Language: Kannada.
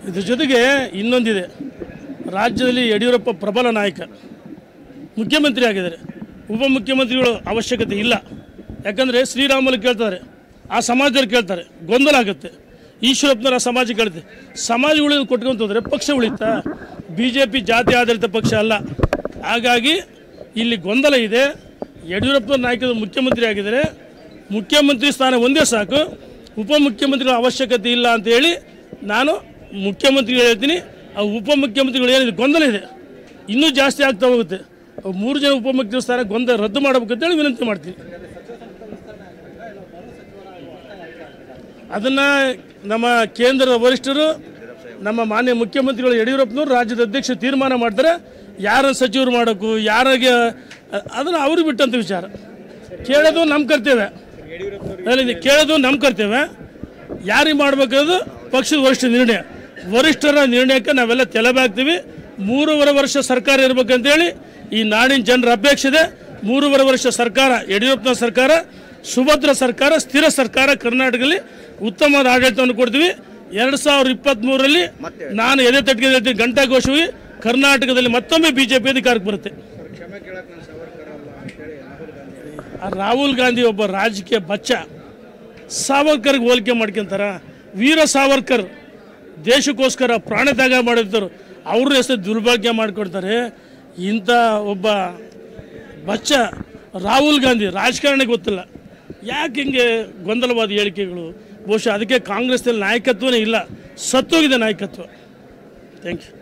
ಇದ್ರ ಜೊತೆಗೆ ಇನ್ನೊಂದಿದೆ ರಾಜ್ಯದಲ್ಲಿ ಯಡಿಯೂರಪ್ಪ ಪ್ರಬಲ ನಾಯಕ ಮುಖ್ಯಮಂತ್ರಿ ಆಗಿದ್ದಾರೆ ಉಪಮುಖ್ಯಮಂತ್ರಿಗಳು ಅವಶ್ಯಕತೆ ಇಲ್ಲ ಯಾಕಂದರೆ ಶ್ರೀರಾಮಲ್ಲಿ ಕೇಳ್ತಾರೆ ಆ ಸಮಾಜದವ್ರು ಕೇಳ್ತಾರೆ ಗೊಂದಲ ಆಗುತ್ತೆ ಈಶ್ವರಪ್ಪನವ್ರ ಆ ಸಮಾಜ ಕೇಳುತ್ತೆ ಸಮಾಜ ಉಳಿದು ಕೊಟ್ಕೊಂತ ಹೋದರೆ ಪಕ್ಷ ಉಳಿತಾ ಬಿ ಜೆ ಪಿ ಜಾತಿ ಆಧಾರಿತ ಪಕ್ಷ ಅಲ್ಲ ಹಾಗಾಗಿ ಇಲ್ಲಿ ಗೊಂದಲ ಇದೆ ಯಡಿಯೂರಪ್ಪನ ನಾಯಕರು ಮುಖ್ಯಮಂತ್ರಿ ಆಗಿದ್ದಾರೆ ಮುಖ್ಯಮಂತ್ರಿ ಸ್ಥಾನ ಒಂದೇ ಸಾಕು ಉಪಮುಖ್ಯಮಂತ್ರಿಗಳ ಅವಶ್ಯಕತೆ ಇಲ್ಲ ಅಂತ ಹೇಳಿ ನಾನು ಮುಖ್ಯಮಂತ್ರಿಗಳು ಹೇಳ್ತೀನಿ ಆ ಉಪಮುಖ್ಯಮಂತ್ರಿಗಳು ಏನಿದೆ ಗೊಂದಲ ಇದೆ ಇನ್ನೂ ಜಾಸ್ತಿ ಆಗ್ತಾ ಹೋಗುತ್ತೆ ಅವು ಮೂರು ಜನ ಉಪಮುಖ್ಯಮಂತ್ರಿ ಸ್ಥಾನ ಗೊಂದಲ ರದ್ದು ಮಾಡಬೇಕಂತೇಳಿ ವಿನಂತಿ ಮಾಡ್ತೀನಿ ಅದನ್ನು ನಮ್ಮ ಕೇಂದ್ರದ ವರಿಷ್ಠರು ನಮ್ಮ ಮಾನ್ಯ ಮುಖ್ಯಮಂತ್ರಿಗಳು ಯಡಿಯೂರಪ್ಪನವರು ರಾಜ್ಯದ ಅಧ್ಯಕ್ಷ ತೀರ್ಮಾನ ಮಾಡ್ತಾರೆ ಯಾರನ್ನು ಸಚಿವರು ಮಾಡೋಕ್ಕೂ ಯಾರಿಗೆ ಅದನ್ನು ಅವ್ರಿಗೆ ಬಿಟ್ಟಂಥ ವಿಚಾರ ಕೇಳೋದು ನಮ್ಮ ಕರ್ತವ್ಯ ಅಲ್ಲಿಂದ ಕೇಳೋದು ನಮ್ಮ ಕರ್ತವ್ಯ ಯಾರಿಗೆ ಮಾಡಬೇಕಾದ್ರು ಪಕ್ಷದ ವರಿಷ್ಠ ನಿರ್ಣಯ ವರಿಷ್ಠರ ನಿರ್ಣಯಕ್ಕೆ ನಾವೆಲ್ಲ ತಲೆಬಾಗ್ತೀವಿ ಮೂರುವರೆ ವರ್ಷ ಸರ್ಕಾರ ಇರಬೇಕಂತೇಳಿ ಈ ನಾಡಿನ ಜನರ ಅಪೇಕ್ಷೆ ಇದೆ ಮೂರುವರೆ ವರ್ಷ ಸರ್ಕಾರ ಯಡಿಯೂರಪ್ಪನ ಸರ್ಕಾರ ಸುಭದ್ರ ಸರ್ಕಾರ ಸ್ಥಿರ ಸರ್ಕಾರ ಕರ್ನಾಟಕದಲ್ಲಿ ಉತ್ತಮವಾದ ಆಡಳಿತವನ್ನು ಕೊಡ್ತೀವಿ ಎರಡು ಸಾವಿರದ ಇಪ್ಪತ್ತ್ಮೂರರಲ್ಲಿ ನಾನು ಎದೆ ತಟ್ಟಿಗೆ ಹೇಳ್ತೀನಿ ಘಂಟಾಘೋಷವಿ ಕರ್ನಾಟಕದಲ್ಲಿ ಮತ್ತೊಮ್ಮೆ ಬಿ ಜೆ ಪಿ ಅಧಿಕಾರಕ್ಕೆ ಬರುತ್ತೆ ಕ್ಷಮೆ ಕೇಳಕ್ ನಾನು ಸಾವರ್ಕರ್ ಅಲ್ಲ ಅಂತೇಳಿ ರಾಹುಲ್ ಗಾಂಧಿ ಆ ರಾಹುಲ್ ಗಾಂಧಿ ಒಬ್ಬ ರಾಜಕೀಯ ಬಚ್ಚ ಸಾವರ್ಕರ್ಗೆ ಹೋಲಿಕೆ ಮಾಡ್ಕೊಂತಾರ ವೀರ ಸಾವರ್ಕರ್ ದೇಶಕ್ಕೋಸ್ಕರ ಪ್ರಾಣ ತ್ಯಾಗ ಮಾಡಿರ್ತಾರೆ ಅವ್ರ ಹೆಸರು ದುರ್ಭಾಗ್ಯ ಮಾಡ್ಕೊಡ್ತಾರೆ ಇಂಥ ಒಬ್ಬ ಬಚ್ಚ ರಾಹುಲ್ ಗಾಂಧಿ ರಾಜಕಾರಣ ಗೊತ್ತಿಲ್ಲ ಯಾಕೆ ಹಿಂಗೆ ಗೊಂದಲವಾದ ಹೇಳಿಕೆಗಳು ಬಹುಶಃ ಅದಕ್ಕೆ ಕಾಂಗ್ರೆಸ್ನಲ್ಲಿ ನಾಯಕತ್ವನೇ ಇಲ್ಲ ಸತ್ತೋಗಿದೆ ನಾಯಕತ್ವ ಥ್ಯಾಂಕ್ ಯು